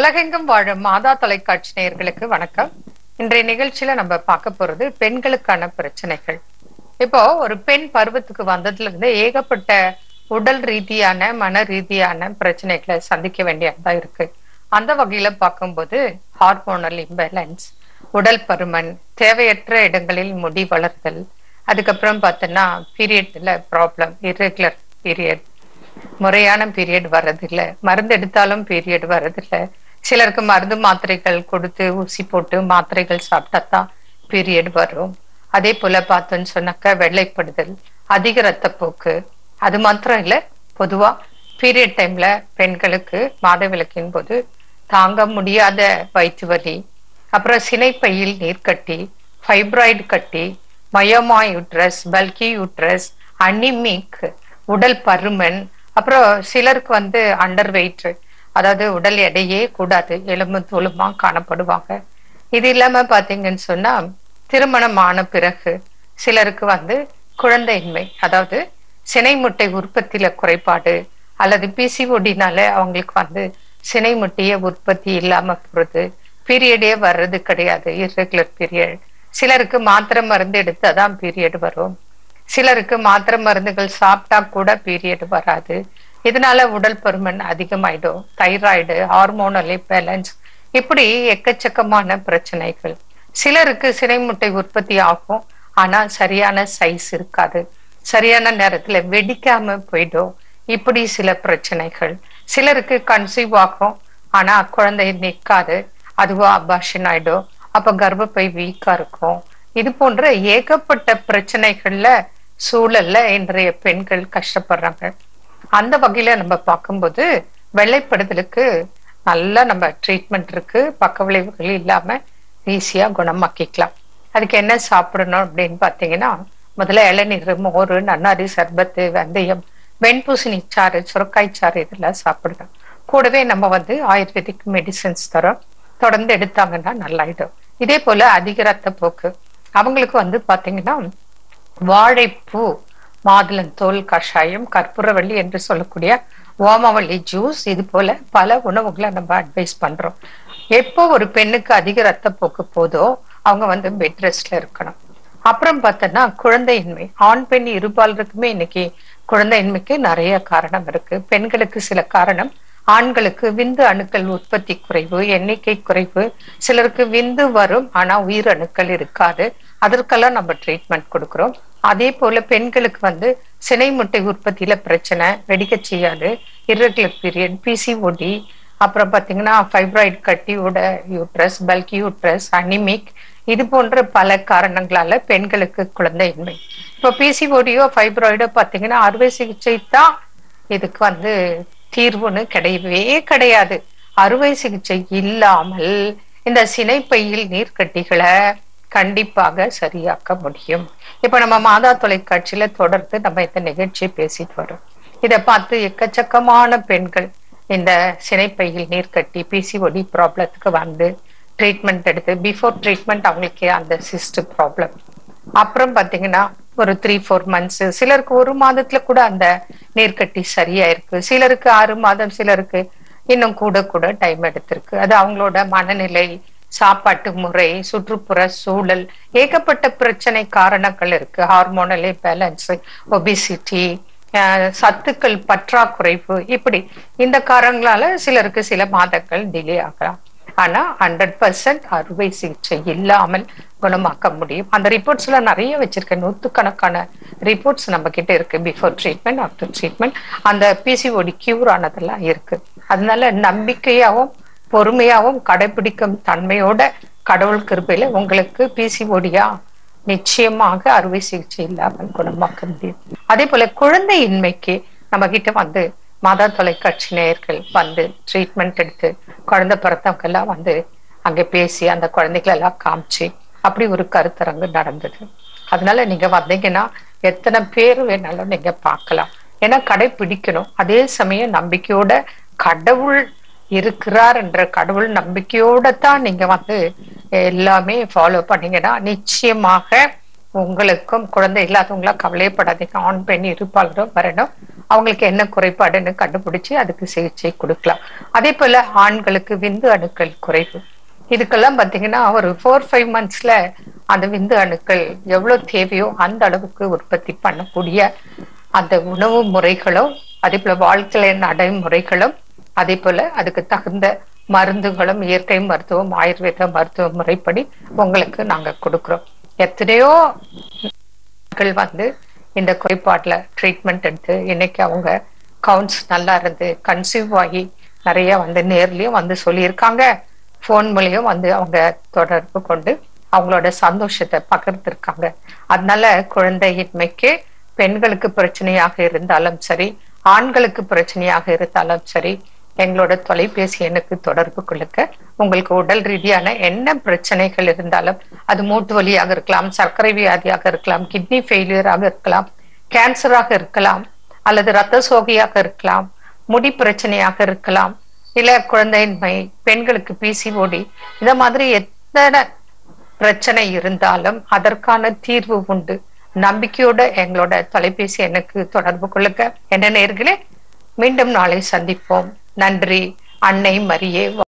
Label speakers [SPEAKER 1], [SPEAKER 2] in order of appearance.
[SPEAKER 1] உலகெங்கும் வாழும் மாதா தொலைக்காட்சி நேயர்களுக்கு வணக்கம் இன்றைய நிகழ்ச்சியில நம்ம பார்க்க போறது பெண்களுக்கான பிரச்சனைகள் இப்போ ஒரு பெண் பருவத்துக்கு வந்ததுல இருந்து ஏகப்பட்ட உடல் ரீதியான மன ரீதியான பிரச்சனைகளை சந்திக்க வேண்டியதா இருக்கு அந்த வகையில பார்க்கும்போது ஹார்மோனல் இம்பேலன்ஸ் உடல் பருமன் தேவையற்ற இடங்களில் முடி வளர்தல் அதுக்கப்புறம் பார்த்தோன்னா பீரியட்ல ப்ராப்ளம் இரெகுலர் பீரியட் முறையான பீரியட் வர்றதில்ல மருந்து எடுத்தாலும் பீரியட் வர்றதில்ல சிலருக்கு மருந்து மாத்திரைகள் கொடுத்து ஊசி போட்டு மாத்திரைகள் சாப்பிட்டா தான் பீரியட் வரும் அதே போல பார்த்தோன்னு சொன்னாக்கா வெள்ளைப்படுதல் அதிக ரத்தப்போக்கு அது மாத்திரம் இல்ல பொதுவா பீரியட் டைம்ல பெண்களுக்கு மாதவிலக்கின் போது தாங்க முடியாத வயிற்று வலி அப்புறம் சினைப்பையில் நீர்க்கட்டி ஃபைப்ராய்டு கட்டி myoma uterus bulky uterus anaemic உடல் பருமன் அப்புறம் சிலருக்கு வந்து அண்டர் வெயிட் அதாவது உடல் எடையே கூடாது எலும்பு தோலுமா காணப்படுவாங்க இது இல்லாம பாத்தீங்கன்னு சொன்னா திருமணம் ஆன பிறகு சிலருக்கு வந்து குழந்தையின்மை அதாவது சினை முட்டை உற்பத்தியில குறைபாடு அல்லது பிசிஓடினால அவங்களுக்கு வந்து சினை முட்டைய உற்பத்தி இல்லாம போறது பீரியடே வர்றது கிடையாது இர்ரெகுலர் பீரியட் சிலருக்கு மாத்திரை மருந்து எடுத்தாதான் பீரியட் வரும் சிலருக்கு மாத்திரை மருந்துகள் சாப்பிட்டா கூட பீரியட் வராது இதனால உடல் பருமன் அதிகமாயிடும் தைராய்டு ஹார்மோனல் பேலன்ஸ் இப்படி எக்கச்சக்கமான பிரச்சனைகள் சிலருக்கு சினை முட்டை உற்பத்தி ஆகும் ஆனா சரியான சைஸ் இருக்காது சரியான நேரத்துல வெடிக்காம போயிடும் இப்படி சில பிரச்சனைகள் சிலருக்கு கன்சீவ் ஆகும் ஆனா குழந்தை நிற்காது அதுவா அபாஷன் ஆயிடும் அப்ப கர்ப்பப்பை வீக்கா இருக்கும் இது போன்ற ஏகப்பட்ட பிரச்சனைகள்ல சூழல்ல இன்றைய பெண்கள் கஷ்டப்படுறாங்க அந்த வகையில நம்ம பார்க்கும்போது வெள்ளைப்படுதலுக்கு நல்ல நம்ம ட்ரீட்மெண்ட் இருக்கு பக்க விளைவுகள் இல்லாம ஈஸியா குணமாக்கிக்கலாம் அதுக்கு என்ன சாப்பிடணும் அப்படின்னு பாத்தீங்கன்னா முதல்ல இளநீர் மோர் நன்னாரி சர்பத்து வெந்தயம் வெண்பூசணி சாறு சுரக்காய் சாறு இதெல்லாம் சாப்பிடணும் கூடவே நம்ம வந்து ஆயுர்வேதிக் மெடிசன்ஸ் தரோம் தொடர்ந்து எடுத்தாங்கன்னா நல்லாயிடும் இதே போல அதிக ரத்த போக்கு அவங்களுக்கு வந்து பாத்தீங்கன்னா வாழைப்பூ மாதுளந்தோல் கஷாயம் கற்பூரவள்ளி என்று சொல்லக்கூடிய ஓமவள்ளி ஜூஸ் இது போல பல உணவுகளை நம்ம அட்வைஸ் பண்றோம் எப்போ ஒரு பெண்ணுக்கு அதிக ரத்தப்போக்கு போதோ அவங்க வந்து பெட் ரெஸ்ட்ல இருக்கணும் அப்புறம் பார்த்தோன்னா குழந்தையின்மை ஆண் பெண் இருபாலருக்குமே இன்னைக்கு குழந்தையின்மைக்கு நிறைய காரணம் இருக்கு பெண்களுக்கு சில காரணம் ஆண்களுக்கு விந்து அணுக்கள் உற்பத்தி குறைவு எண்ணிக்கை குறைவு சிலருக்கு விந்து வரும் ஆனா உயிர் அணுக்கள் இருக்காது அதற்கெல்லாம் நம்ம ட்ரீட்மெண்ட் கொடுக்குறோம் அதே போல பெண்களுக்கு வந்து சினை முட்டை உற்பத்தியில பிரச்சனை வெடிக்க செய்யாது இர்ரெகுலர் பீரியட் பிசிஓடி அப்புறம் பாத்தீங்கன்னா ஃபைப்ராய்டு கட்டியோட யூட்ரஸ் பல்கி யூட்ரஸ் அனிமிக் இது போன்ற பல காரணங்களால பெண்களுக்கு குழந்தையின்மை இப்போ பிசிஓடியோ ஃபைப்ராய்டோ பாத்தீங்கன்னா அறுவை சிகிச்சை தான் இதுக்கு வந்து தீர்வுன்னு கிடையவே கிடையாது அறுவை சிகிச்சை இல்லாமல் இந்த சினைப்பையில் நீர்க்கட்டிகளை கண்டிப்பாக சரியாக்க முடியும் இப்ப நம்ம மாதா தொலைக்காட்சியில தொடர்ந்து நம்ம இந்த நிகழ்ச்சியை பேசிட்டு வரோம் இதை பார்த்து எக்கச்சக்கமான பெண்கள் இந்த சினைப்பையில் நீர்க்கட்டி பிசிஓடி ப்ராப்ளத்துக்கு வந்து ட்ரீட்மெண்ட் எடுத்து பிஃபோர் ட்ரீட்மெண்ட் அவங்களுக்கு அந்த சிஸ்ட் ப்ராப்ளம் அப்புறம் பாத்தீங்கன்னா ஒரு த்ரீ ஃபோர் மந்த்ஸ் சிலருக்கு ஒரு மாதத்துல கூட அந்த நீர்க்கட்டி சரியா இருக்கு சிலருக்கு ஆறு மாதம் சிலருக்கு இன்னும் கூட கூட டைம் எடுத்திருக்கு அது அவங்களோட மனநிலை சாப்பாட்டு முறை சுற்றுப்புற சூழல் ஏகப்பட்ட பிரச்சனை காரணங்கள் இருக்கு ஹார்மோனலே பேலன்ஸ் ஒபிசிட்டி சத்துக்கள் பற்றாக்குறைவு இப்படி இந்த காரணங்களால சிலருக்கு சில மாதங்கள் டிலே ஆகலாம் ஆனா ஹண்ட்ரட் பர்சன்ட் அறுவை சிகிச்சை இல்லாமல் குணமாக்க முடியும் அந்த ரிப்போர்ட்ஸ் எல்லாம் நிறைய வச்சிருக்கேன் நூத்துக்கணக்கான ரிப்போர்ட்ஸ் நம்ம கிட்ட இருக்கு பிஃபோர் ட்ரீட்மெண்ட் ஆஃப்டர் ட்ரீட்மெண்ட் அந்த பிசிஓடி கியூர் ஆனதெல்லாம் இருக்கு அதனால நம்பிக்கையாவும் பொறுமையாவும் கடைபிடிக்கும் தன்மையோட கடவுள் கிருப்பையில உங்களுக்கு பிசிஓடியா நிச்சயமாக அறுவை சிகிச்சை இல்லாமல் குணமாக்க முடியும் அதே போல குழந்தையின்மைக்கு நம்ம கிட்ட வந்து மாதா தொலைக்காட்சி நேயர்கள் வந்து ட்ரீட்மெண்ட் எடுத்து குழந்தை பிறந்தவங்க எல்லாம் வந்து அங்க பேசி அந்த குழந்தைகளை எல்லாம் காமிச்சு அப்படி ஒரு கருத்தரங்கு நடந்தது அதனால நீங்க வந்தீங்கன்னா எத்தனை பேர் வேணாலும் நீங்க பார்க்கலாம் ஏன்னா கடைபிடிக்கணும் அதே சமயம் நம்பிக்கையோட கடவுள் இருக்கிறார் என்ற கடவுள் நம்பிக்கையோட தான் நீங்க வந்து எல்லாமே ஃபாலோ பண்ணீங்கன்னா நிச்சயமாக உங்களுக்கும் குழந்தை இல்லாதவங்களா கவலையப்படாதீங்க ஆண் பெண் இருப்பாளரும் வரணும் அவங்களுக்கு என்ன குறைபாடுன்னு கண்டுபிடிச்சு அதுக்கு சிகிச்சை கொடுக்கலாம் அதே போல ஆண்களுக்கு விந்து அணுக்கள் குறைவு இதுக்கெல்லாம் பாத்தீங்கன்னா ஒரு ஃபோர் ஃபைவ் மந்த்ஸ்ல அந்த விந்து அணுக்கள் எவ்வளவு தேவையோ அந்த அளவுக்கு உற்பத்தி பண்ணக்கூடிய அந்த உணவு முறைகளும் அதே போல வாழ்க்கை நடைமுறைகளும் அதே போல அதுக்கு தகுந்த மருந்துகளும் இயற்கை மருத்துவம் ஆயுர்வேத மருத்துவ முறைப்படி உங்களுக்கு நாங்க கொடுக்கிறோம் எத்தனையோ மக்கள் வந்து இந்த குறைபாட்டுல ட்ரீட்மெண்ட் எடுத்து இன்னைக்கு அவங்க கவுன்ஸ் நல்லா இருந்து கன்சீவ் ஆகி நிறைய வந்து நேர்லயும் வந்து சொல்லியிருக்காங்க ஃபோன் மூலியம் வந்து அவங்க தொடர்பு கொண்டு அவங்களோட சந்தோஷத்தை பகிர்ந்திருக்காங்க அதனால குழந்தையின்மைக்கு பெண்களுக்கு பிரச்சனையாக இருந்தாலும் சரி ஆண்களுக்கு பிரச்சனையாக இருந்தாலும் சரி எங்களோட தொலைபேசி எண்ணுக்கு தொடர்பு கொள்ளுங்க உங்களுக்கு உடல் ரீதியான என்ன பிரச்சனைகள் இருந்தாலும் அது மூட்டு வலியாக இருக்கலாம் சர்க்கரை வியாதியாக இருக்கலாம் கிட்னி ஃபெயிலியராக இருக்கலாம் கேன்சராக இருக்கலாம் அல்லது ரத்த சோகையாக இருக்கலாம் முடி பிரச்சனையாக இருக்கலாம் இல்ல குழந்தையின்மை பெண்களுக்கு பிசிஓடி இந்த மாதிரி எத்தனை பிரச்சனை இருந்தாலும் அதற்கான தீர்வு உண்டு நம்பிக்கையோட எங்களோட தொலைபேசி எண்ணுக்கு தொடர்பு கொள்ளுங்க என்ன நேர்களே மீண்டும் நாளை சந்திப்போம் நன்றி அன்னை மரியே